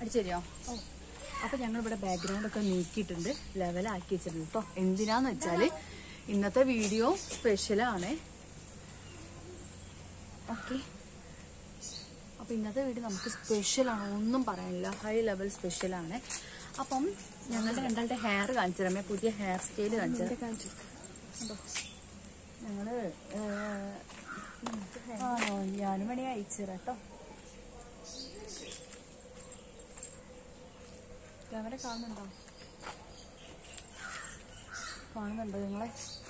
പിടിച്ചോ അപ്പൊ ഞങ്ങൾ ഇവിടെ ബാക്ക്ഗ്രൗണ്ട് ഒക്കെ നീക്കിയിട്ടുണ്ട് ലെവലാക്കി വെച്ചിട്ടുണ്ട് കേട്ടോ എന്തിനാന്ന് വെച്ചാല് ഇന്നത്തെ വീഡിയോ സ്പെഷ്യലാണ് ഓക്കെ അപ്പൊ ഇന്നത്തെ വീഡിയോ നമുക്ക് സ്പെഷ്യലാണ് ഒന്നും പറയാനില്ല ഹൈ ലെവൽ സ്പെഷ്യലാണ് അപ്പം ഞങ്ങളുടെ രണ്ടാളുടെ ഹെയർ കാണിച്ചു തരാമേ പുതിയ ഹെയർ സ്റ്റൈൽ കാണിച്ചു തരാം കണ്ടോ? ഞങ്ങള് ഏഹ്, ആണോ ഞാനും വേണേ അയച്ചു തരാം കേട്ടോ ക്യാമറ കാണുന്നുണ്ടോ കാണുന്നുണ്ടോ നിങ്ങളെ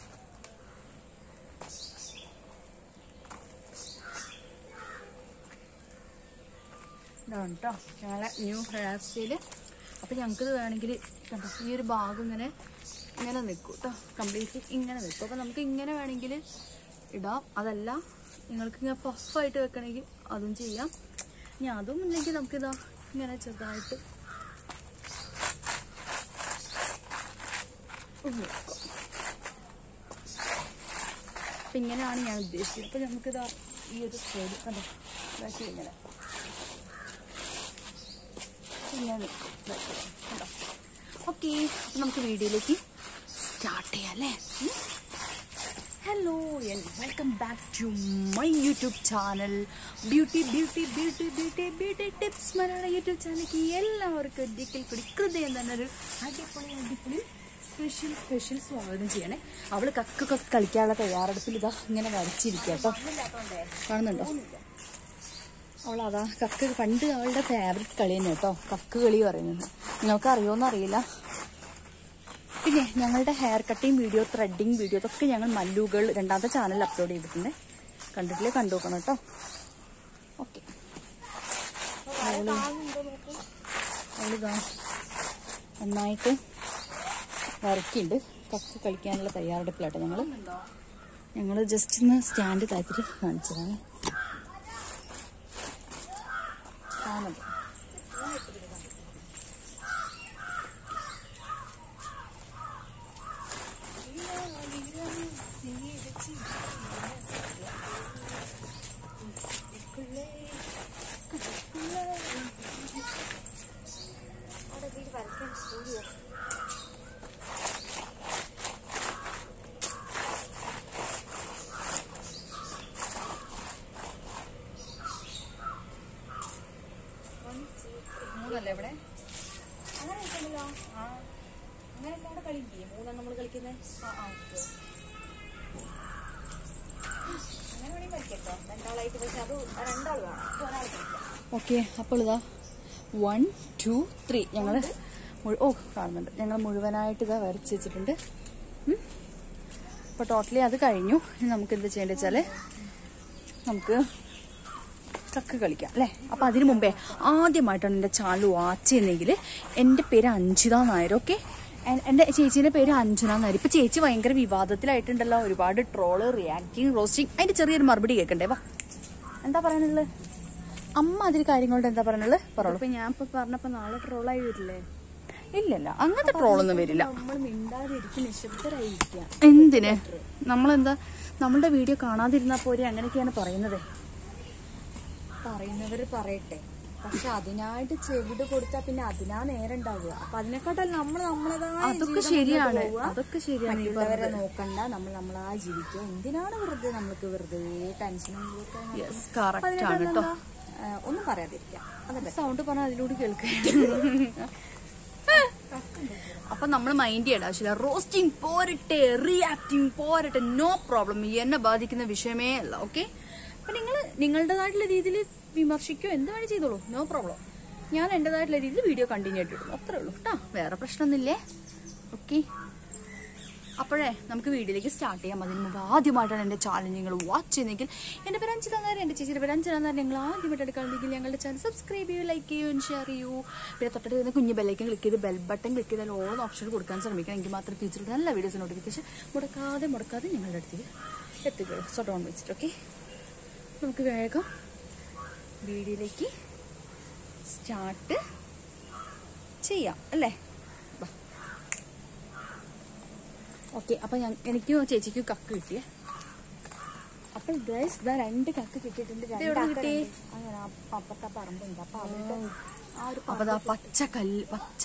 ഇതാണ് കേട്ടോ ഞങ്ങളെ ന്യൂ ഹെയർ സ്റ്റൈല് അപ്പം ഞങ്ങൾക്കിത് വേണമെങ്കിൽ കണ്ടോ ഈ ഒരു ഭാഗം ഇങ്ങനെ ഇങ്ങനെ നിൽക്കും കേട്ടോ കംപ്ലീറ്റ് ഇങ്ങനെ നിൽക്കും അപ്പം നമുക്ക് ഇങ്ങനെ വേണമെങ്കിൽ ഇടാം അതല്ല നിങ്ങൾക്ക് ഇങ്ങനെ പഫായിട്ട് വെക്കണമെങ്കിൽ അതും ചെയ്യാം ഇനി അതും ഇല്ലെങ്കിൽ നമുക്കിതാ ഇങ്ങനെ ചെറുതായിട്ട് ഒന്ന് വെക്കാം അപ്പം ഇങ്ങനെയാണ് ഞാൻ ഉദ്ദേശിച്ചത് അപ്പം നമുക്കിതാ ഈ ഒരു സ്റ്റൈൽ കണ്ടോ ബാക്കി ഇങ്ങനെ ഇങ്ങനെ കേട്ടോ ഓക്കെ നമുക്ക് വീഡിയോയിലേക്ക് സ്റ്റാർട്ട് ചെയ്യാം അല്ലേ hello welcome back to my YouTube channel beauty beauty beauty beauty beauty tips മലയാള യൂട്യൂബ് ചാനലിലേക്ക് എല്ലാവർക്കും ഒരിക്കൽ കൂടി ഹൃദയം തന്നെ ഒരു അടിപൊളി അടിപൊളി സ്പെഷ്യൽ സ്പെഷ്യൽ സ്വാഗതം ചെയ്യണേ അവള് കക്കൊക്കെ കളിക്കാനുള്ള തയ്യാറെടുപ്പിൽ ഇതാ ഇങ്ങനെ വരച്ചിരിക്കുക കേട്ടോ കാണുന്നുണ്ടോ അവളതാ കക്ക് പണ്ട് അവളുടെ ഫേവററ്റ് കളി തന്നെ കേട്ടോ കക്ക് കളി പറയുന്നത് നിങ്ങൾക്ക് അറിയോന്ന് അറിയില്ല പിന്നെ ഞങ്ങളുടെ hair cutting video threading video ഇതൊക്കെ ഞങ്ങൾ മല്ലുകൾ രണ്ടാമത്തെ ചാനലിൽ അപ്ലോഡ് ചെയ്തിട്ടുണ്ട് കണ്ടിട്ടില്ലേ കണ്ടു നോക്കണം കേട്ടോ ഓക്കെ അവളിതാ നന്നായിട്ട് വരയ്ക്കുന്നുണ്ട് കക്ക് കളിക്കാനുള്ള തയ്യാറെടുപ്പിലാട്ടോ ഞങ്ങൾ ഞങ്ങൾ ജസ്റ്റ് ഒന്ന് സ്റ്റാൻഡ് താഴ്ത്തിട്ട് കാണിച്ചതാണ് കാണുന്നുണ്ട് മൂന്നല്ലേ ഇവിടെ അങ്ങനെ കളിക്കണ്ടല്ലോ ആ അങ്ങനെ അവിടെ കളിക്കില്ലേ മൂന്നാണ് നമ്മൾ കളിക്കുന്നത് ആ ആ ഓക്കെ അങ്ങനെ വേണമെങ്കിൽ കളിക്കട്ടോ രണ്ടാളായിട്ട് പക്ഷെ അത് രണ്ടാൾ വേണം അപ്പോൾ ഒരാൾ കളിക്കാം ഓക്കെ അപ്പോൾ ഇതാ വൺ ടു ത്രീ ഞങ്ങൾ ഓ കാണുന്നുണ്ട് ഞങ്ങൾ മുഴുവനായിട്ട് ഇതാ വരച്ച് വെച്ചിട്ടുണ്ട് അപ്പോൾ ടോട്ടലി അത് കഴിഞ്ഞു ഇനി നമുക്ക് എന്ത് ചെയ്യേണ്ടത് വെച്ചാൽ നമുക്ക് ചക്ക് കളിക്കാം അല്ലേ അപ്പം അതിനു മുമ്പേ ആദ്യമായിട്ടാണ് എൻ്റെ ചാനൽ വാച്ച് ചെയ്യുന്നതെങ്കിൽ എൻ്റെ പേര് അഞ്ജിത നായർ ഓക്കെ എൻ്റെ ചേച്ചീൻ്റെ പേര് അഞ്ജന നായർ ഇപ്പം ചേച്ചി ഭയങ്കര വിവാദത്തിലായിട്ടുണ്ടല്ലോ ഒരുപാട് ട്രോള് റിയാക്ടിങ് റോസ്റ്റിംഗ് അതിൻ്റെ ചെറിയൊരു മറുപടി കേൾക്കണ്ടേ വാ എന്താ പറയാനുള്ളത് അമ്മ അതിൽ കാര്യങ്ങളുടെ എന്താ പറയാനുള്ളത് പറഞ്ഞോളൂ ഇപ്പൊ ഞാൻ ഇപ്പൊ പറഞ്ഞപ്പോ നാളെ ട്രോളായി വരില്ലേ ഇല്ലല്ല അങ്ങനത്തെ ട്രോളൊന്നും വരില്ല നമ്മൾ മിണ്ടാതിരിക്കും നിശബ്ദരായിരിക്കാം എന്തിന് നമ്മളെന്താ നമ്മളുടെ വീഡിയോ കാണാതിരുന്നാൽ പോരെ അങ്ങനെയൊക്കെയാണ് പറയുന്നത് പറയുന്നവര് പറയട്ടെ പക്ഷെ അതിനായിട്ട് ചെവിട് കൊടുത്താ പിന്നെ അതിനാ നേരം ഉണ്ടാവുക അപ്പൊ അതിനെക്കാട്ടല്ല നമ്മൾ നമ്മളതായ അതൊക്കെ ജീവിതം മുന്നോട്ട് ശരിയാണ് പോവുക. അതൊക്കെ ശരിയാണ് ഈ മറ്റുള്ളവരെ നോക്കണ്ട നമ്മൾ നമ്മളാ ജീവിക്കുക എന്തിനാണ് വെറുതെ നമ്മൾക്ക് വെറുതെ ടെൻഷനും യെസ് കറക്റ്റ് ആണ് കേട്ടോ ഒന്നും പറയാതിരിക്കാം അതല്ലേ സൗണ്ട് പറഞ്ഞാൽ അതിലൂടെ കേൾക്കുക അപ്പൊ നമ്മൾ മൈൻഡ് ചെയ്യേണ്ട ആവശ്യമില്ല റോസ്റ്റിംഗ് പോരട്ടെ റിയാക്ടിങ് പോരട്ടെ നോ പ്രോബ്ലം എന്നെ ബാധിക്കുന്ന വിഷയമേ അല്ല ഓക്കെ അപ്പൊ നിങ്ങൾ നിങ്ങളുടേതായിട്ടുള്ള രീതിയിൽ വിമർശിക്കോ എന്ത് വേണേ ചെയ്തോളൂ നോ പ്രോബ്ലം ഞാൻ എൻ്റെതായിട്ടുള്ള രീതിയിൽ വീഡിയോ കണ്ടിന്യൂ ആയിട്ട് ഇടും അത്രേ ഉള്ളൂ കേട്ടോ വേറെ പ്രശ്നമൊന്നുമില്ലേ ഓക്കെ അപ്പോഴേ നമുക്ക് വീഡിയോയിലേക്ക് സ്റ്റാർട്ട് ചെയ്യാം അതിന് മുമ്പ് ആദ്യമായിട്ടാണ് എൻ്റെ ചാനൽ നിങ്ങൾ വാച്ച് ചെയ്യുന്നെങ്കിൽ എൻ്റെ പേര് അഞ്ചിത നേരം എൻ്റെ ചേച്ചിയുടെ പേര് അഞ്ചിത നേരം നിങ്ങൾ ആദ്യമായിട്ട് കാണുന്നെങ്കിൽ ഞങ്ങളുടെ ചാനൽ സബ്സ്ക്രൈബ് ചെയ്യൂ ലൈക്ക് ചെയ്യൂ ഷെയർ ചെയ്യൂ പിന്നെ തൊട്ടടുത്ത് തന്നെ കുഞ്ഞു ബെല്ലൈക്കൻ ക്ലിക്ക് ചെയ്ത് ബെൽ ബട്ടൺ ക്ലിക്ക് ചെയ്താൽ ഓൺ ഓപ്ഷൻ കൊടുക്കാൻ ശ്രമിക്കണം എങ്കിൽ മാത്രം ഫ്യൂച്ചറിൽ നല്ല വീഡിയോസ് നോട്ടിഫിക്കേഷൻ മുടക്കാതെ മുടക്കാതെ ഞങ്ങളുടെ അടുത്തേക്ക് എത്തുകയുള്ളൂ സോ ഡോൺ വെച്ചിട്ട് ഓക്കെ നമുക്ക് വേഗം വീഡിയോയിലേക്ക് സ്റ്റാർട്ട് ചെയ്യാം അല്ലേ ബാ ഓക്കെ അപ്പൊ ഞാൻ എനിക്കും ചേച്ചിക്കും കക്ക് കിട്ടിയേ അപ്പോൾ ഗൈസ് ഇതാ രണ്ട് കക്ക് കിട്ടിയിട്ടുണ്ട് രണ്ട് എവിടുന്ന് കക്ക കിട്ടി? രണ്ട്. അങ്ങനെ ആ അപ്പുറത്തെ പറമ്പുണ്ട് അപ്പൊ അവരുടെ ആ ഒരു അപ്പൊ ദാ പച്ച കല്ല് പച്ച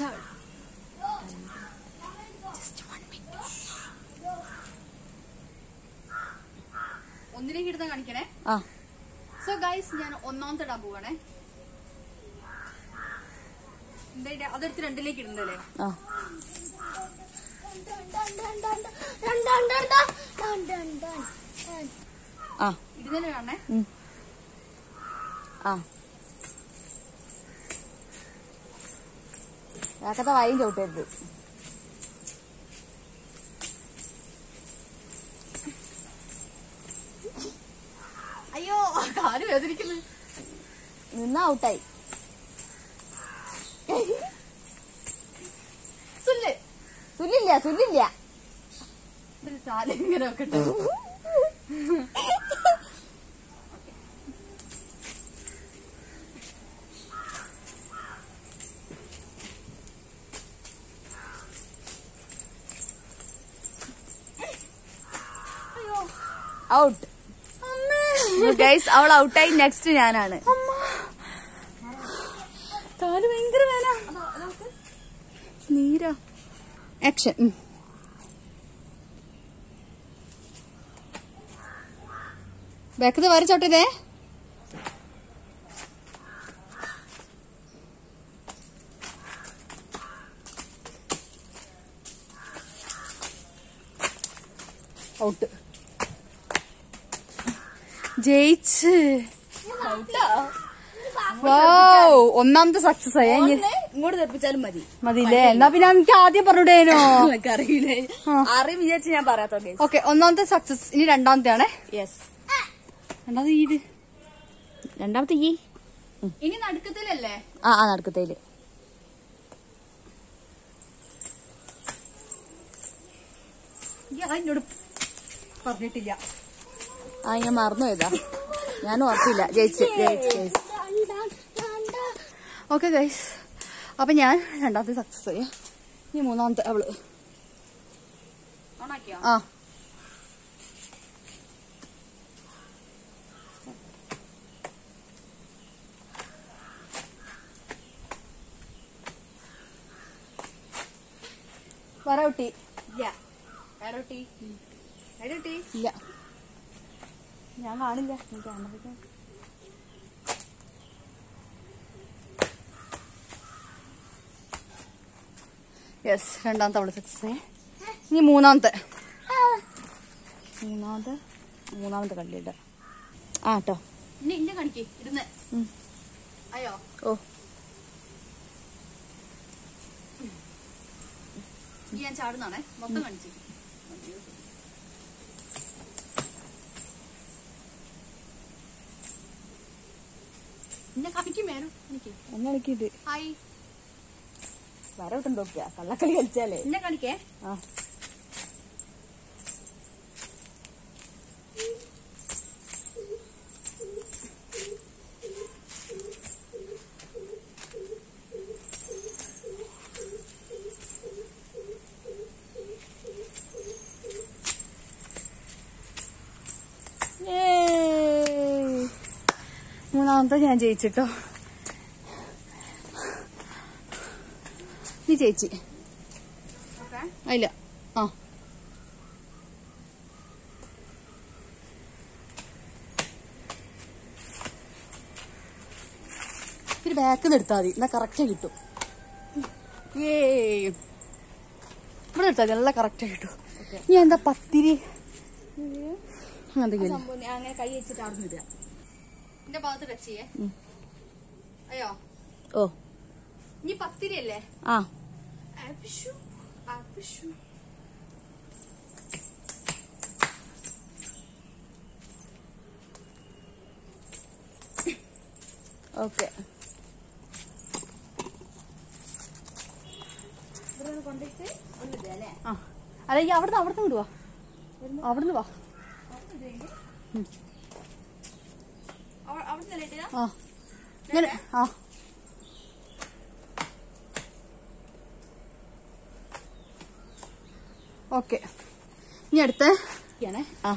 Just one minute. ഒന്നിലേക്ക് എടുത്താ കാണിക്കണേ ആ സോ ഗൈസ് ഞാൻ ഒന്നാമത്തെ ഇടാൻ പോവാണേ എന്താ ഇടാ? അതെടുത്ത് രണ്ടിലേക്ക് ഇടുന്നല്ലേ ആ ആ ഇടുന്നല്ലേ കാണണേ ഉം. ആ കാക്കത്തെ വായും ചവിട്ടരുത് അയ്യോ കാല് വേദനിക്കുന്നു നിന്ന ഔട്ടായി സുല്ല് സുല്ലില്ല സുല്ലില്ല ഒരു കാല് ഇങ്ങനെ വെക്കട്ടെ അയ്യോ ഔട്ട് ഗൈസ് അവൾ ഔട്ടായി നെക്സ്റ്റ് ഞാനാണ് കാല് ഭയങ്കര വേന നീരാ ആക്ഷൻ ബാക്കത്ത് വര ചോട്ടതേ ഔട്ട് ജയിച്ച് വൗ, ഒന്നാമത്തെ സക്സസ് ആയി ഇനി ഇങ്ങോട്ട് തെറിപ്പിച്ചാലും മതി മതിയില്ലേ എന്നാ പിന്നെ എനിക്ക് ആദ്യം പറഞ്ഞിടേനോ എനിക്കറിയില്ലേ അറിയും വിചാരിച്ച് ഞാൻ പറയാത്തോ ഓക്കെ ഒന്നാമത്തെ സക്സസ് ഇനി രണ്ടാമത്തെ ആണേ യെസ് രണ്ടാമത്തെ ഈ രണ്ടാമത്തെ ഈ ഇനി നടുക്കത്തിലല്ലേ ആ ആ നടക്കത്തേല് ഞാൻ എന്നോട് പറഞ്ഞിട്ടില്ല ആ ഞാൻ മറന്നു പോയതാ ഞാൻ ഓർത്തില്ല ജയിച്ച് ജയിച്ച് ജയിച്ച് ഓക്കെ ഗൈസ് അപ്പൊ ഞാൻ രണ്ടാമത്തെ സക്സസ് ആയി ഇനി മൂന്നാമത്തെ അവള് ഓണാക്കിയോ ആ വര കുട്ടി ഇല്ല വേറൊട്ടി വേറൊട്ടി ഇല്ല ഞാൻ കാണില്ല ഞാൻ ക്യാമറ യെസ് രണ്ടാമത്തെ അവള് സക്സസ് ആയി ഇനി മൂന്നാമത്തെ മൂന്നാമത്തെ മൂന്നാമത്തെ കല്ലിട ആ കേട്ടോ ഇനി ഇന്നെ കാണിക്കേ ഇടുന്ന ഉം. അയ്യോ ഓ ഈ ഞാൻ ചാടുന്നാണേ മൊത്തം കാണിച്ചു എന്നെ കാണിക്കും വേണം എനിക്ക് എന്നെ കളിക്കിത് ഹായ് വര വിട്ടും നോക്കിയാ കള്ളക്കളി കളിച്ചാലേ എന്നെ കാണിക്കേ ആ Yay. മൂന്നാമത്തെ ഞാൻ ജയിച്ചിട്ടോ നീ ചേച്ചി ഓക്കെ ഇല്ല ആ ഇത്തിരി ബാക്കിൽ നിന്ന് എടുത്താൽ മതി എന്നാ കറക്റ്റ് കിട്ടും ഏ ഇവിടെ എടുത്താൽ മതി നല്ല കറക്റ്റ് കിട്ടും ഇനി എന്താ പത്തിരി അങ്ങനത്തെ സംഭവം ഞാൻ അങ്ങനെ കൈ വെച്ചിട്ട് അവിടെ നിന്നിടുക എന്റെ ഭാഗത്ത് ടച്ച് ചെയ്യേ ഉം. അയ്യോ ഓ ഇനി പത്തിരി അല്ലേ ആ ആപ്പിഷു ആപ്പിഷു ഓക്കെ ഇവിടെ കൊണ്ടിട്ട് ഒന്നിടുക അല്ലേ ആ അല്ല ഈ അവിടുന്ന് അവിടുന്ന് വിടുവാ അവിടുന്ന് വാ അവ- അവിടെ നിന്നല്ലേ ഇടുക ആ ഇങ്ങനെ ആ ഓക്കെ ഇനി അടുത്ത ാണേ ആ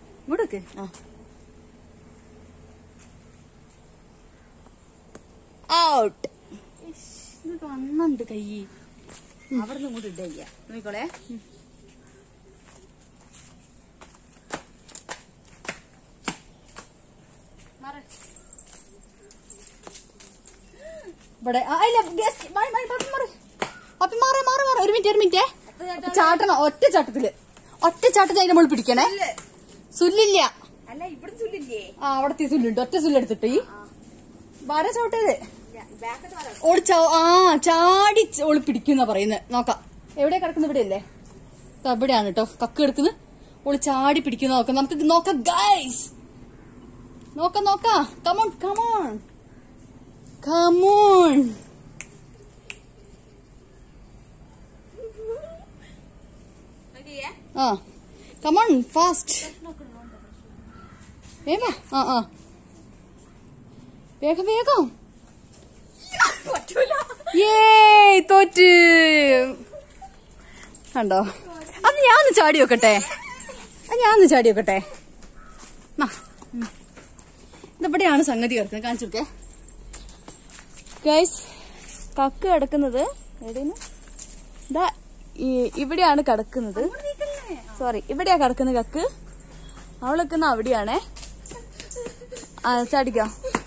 ഇങ്ങോട്ടേക്ക് ആ ഔട്ട് ഇത് വന്നുണ്ട് കൈ അവിടെ നിന്ന് ഇങ്ങോട്ട് ഇടയ്യ നോക്കിക്കോളേ ഇവിടെ ആ, ഇല്ല guest, മാറി, മാറി, പപ്പി മാറി. പപ്പി മാറി മാറി മാറി ഒരു മിനിറ്റ് ഒരു മിനിറ്റ് ചാട്ടണം ഒറ്റ ചാട്ടത്തില് ഒറ്റ ചാട്ടത്തിൽ അതിന്റെ മുകളിൽ പിടിക്കണേ സുല്ലില്ല അല്ല ഇവിടെ ചൊല്ലില്ലേ ആ അവിടത്തെ സുല്ലുണ്ട് ഒറ്റ സുല്ലെടുത്തിട്ട് ഈ വര ചോട്ടത് ബാക്കത്ത് വരാം ഓള് ചാ- ആ ചാടി ച- ഓള് പിടിക്കുന്ന പറയുന്നത് നോക്കാം എവിടെ കിടക്കുന്ന ഇവിടെ അല്ലേ ദാ ഇവിടെയാണ് കേട്ടോ കക്ക് എടുക്കുന്നത് ഓള് ചാടി പിടിക്കുന്ന നോക്കാം നമുക്ക് നോക്കാം ഗൈസ് നോക്കാം നോക്കാം കമോൺ കമോൺ കമോൺ ആ കമോൺ ഫാസ്റ്റ് വേഗം ആ ആ വേഗം വേഗം ഏ തോറ്റ് കണ്ടോ അത് ഞാൻ ഒന്ന് ചാടി വെക്കട്ടെ അത് ഞാൻ ഒന്ന് ചാടി വെക്കട്ടെ നാ, ഉം. ഇതെവിടെയാണ് സംഗതി കിടക്കുന്നത് കാണിച്ചു കൊടുക്കേ ഗൈസ് കക്ക് കിടക്കുന്നത് എവിടെയാണ് ഇതാ ഈ- ഇവിടെയാണ് കിടക്കുന്നത് സോറി ഇവിടെയാ കിടക്കുന്നത് കക്ക് അവൾ നിൽക്കുന്ന അവിടെയാണേ ആ ചാടിക്കോ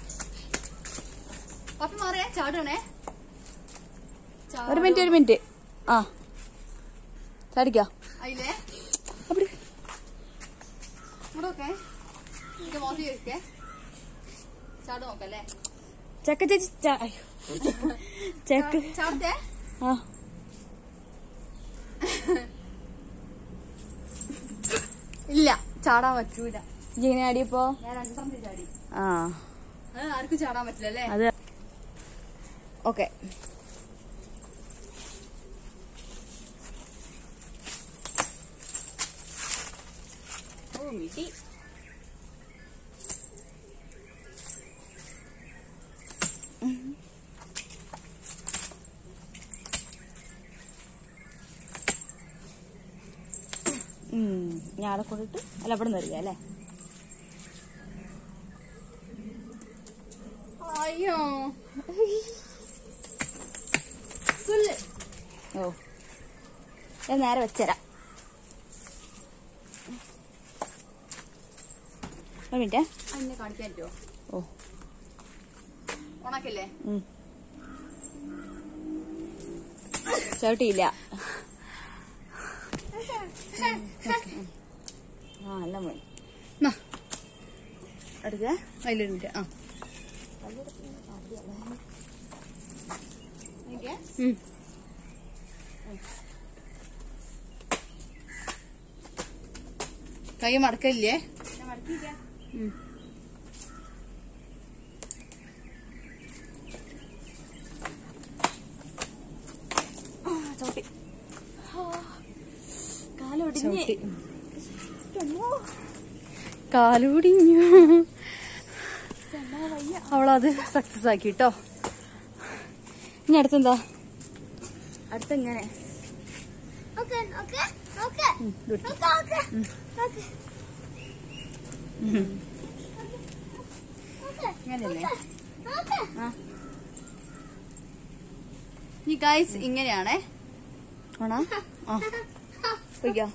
പപ്പി മാറിയേ ചാടണേ ഒരു മിനിറ്റ് ഒരു മിനിറ്റ് ആ ചാടിക്കോ അതിലേ അവിടെ ഇവിടൊക്കെ ഇത് മോതി വെക്കേ ചാട് നോക്കല്ലേ ചക്ക ചേച്ചി ചാ- അയ്യോ. ചക്ക ചാടത്തെ ആ ഇല്ല ചാടാൻ പറ്റൂല ഇങ്ങനെ ആടിയപ്പോ ഞാൻ രണ്ടെണ്ണം ചാടി ആ അത് ആർക്കും ചാടാൻ പറ്റില്ല അല്ലേ അത് ഓക്കെ ഓ മിടി ഞാൻ അവിടെ കൊണ്ടിട്ട് അല്ല അവിടെ നിന്ന് അല്ലേ അയ്യോ സുല്ല് ഓ ഞാൻ നേരെ വെച്ചരാം ഒരു മിനിറ്റ് എന്നെ കാണിക്കാൻ പറ്റുമോ ഓ ഉണക്കില്ലേ ഉം. ചവിട്ടിയില്ല ആ നല്ല മോൻ നാ എടുക്ക അതിലൊരു മിനിറ്റ് ആ നോക്കിയേ. ഉം. കൈ മടക്കല്ലേ ഞാൻ മടക്കിയിരിക്കാം. ഉം. ആ, ചവിട്ടി കാലൊടിഞ്ഞ് ചവിട്ടി കാലുടിഞ്ഞു അവളത് സക്സസ് ആക്കി കേട്ടോ ഇനി അടുത്തെന്താ അടുത്തെങ്ങനെ ഉം, ഇത് പിടിക്ക്. ഇങ്ങനെയല്ലേ ഈ ഗൈസ് ഇങ്ങനെയാണേ ആണോ ആ പോയിക്കോ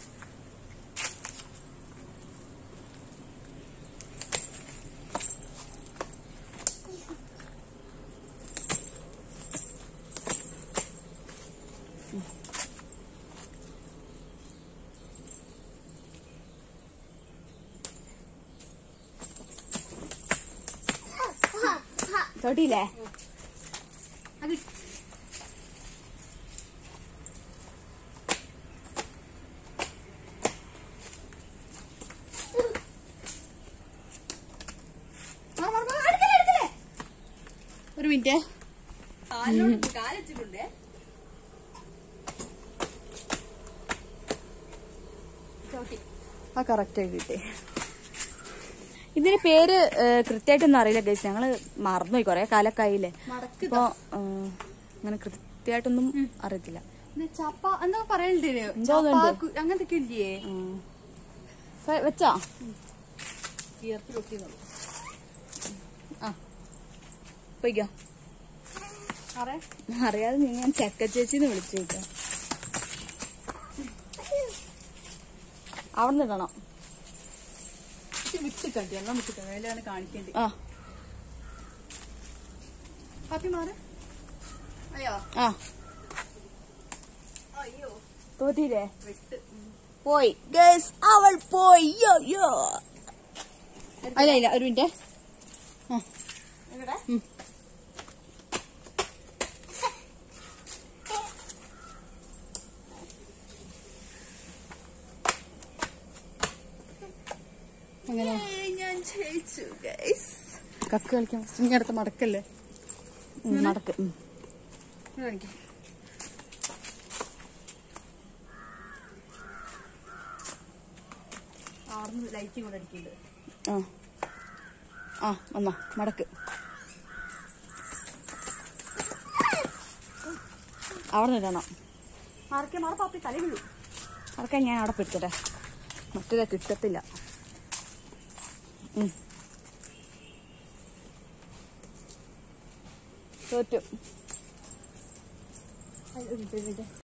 തൊട്ടിയില്ലേ അത് ഒരു മിനിറ്റ് കാലിച്ചിട്ടുണ്ട് ആ കറക്റ്റ് ആയി കിട്ടി ഇതിന് പേര് ഏഹ്, കൃത്യമായിട്ടൊന്നും അറിയില്ല ഗൈസ് ഞങ്ങള് മറന്നുപോയി കൊറേ കാലൊക്കെ ആയില്ലേ മടക്ക് അപ്പൊ ഏഹ്, അങ്ങനെ കൃത്യമായിട്ടൊന്നും അറിയത്തില്ല ഇത് ചപ്പ എന്താ പറയണ്ടേ എന്തോ അതുണ്ട്. അങ്ങനത്തെ ഇല്ലേ ഉം. ഫ- വെച്ചോ ഈർപ്പിലൊട്ടിന്നുള്ളൂ ആ പോയിക്കോ അറിയാതെ നീ ഞാൻ ചക്ക ചേച്ചിന്ന് വിളിച്ചു കേട്ടോ അവിടെ നിന്നിടണം വിട്ട് കണ്ടി എല്ലാം വിട്ട് വേലയാണ് കാണിക്കേണ്ടി ആ ഹാപ്പി മാറ് അയ്യോ ആ അയ്യോ തോറ്റില്ലേ വിട്ട് പോയി ഗസ് അവൾ പോയി യോ യോ അല്ല ഇല്ല ഒരു മിനിറ്റ് എവിടെ അങ്ങനെ ഞാൻ ജയിച്ചു ഗൈസ് കക്ക് കളിക്കാം ഇനി അടുത്ത മടക്കല്ലേ ഉം, മടക്ക് ഉം. കാണിക്കാം ആർന്ന് ലൈറ്റ് കൂടെ അടിക്കുന്നുണ്ട് ആ ആ വന്നോ മടക്ക് അവിടെ നിടണം മാർക്കെ മാറ പാപ്പി തല വീഴു അതൊക്കെ ഞാൻ അവിടെ പിടിക്കട്ടെ മറ്റേത് കിട്ടത്തില്ല ഉം. തോറ്റു ഒരു മിനിറ്റ്, ഒരു മിനിറ്റ്.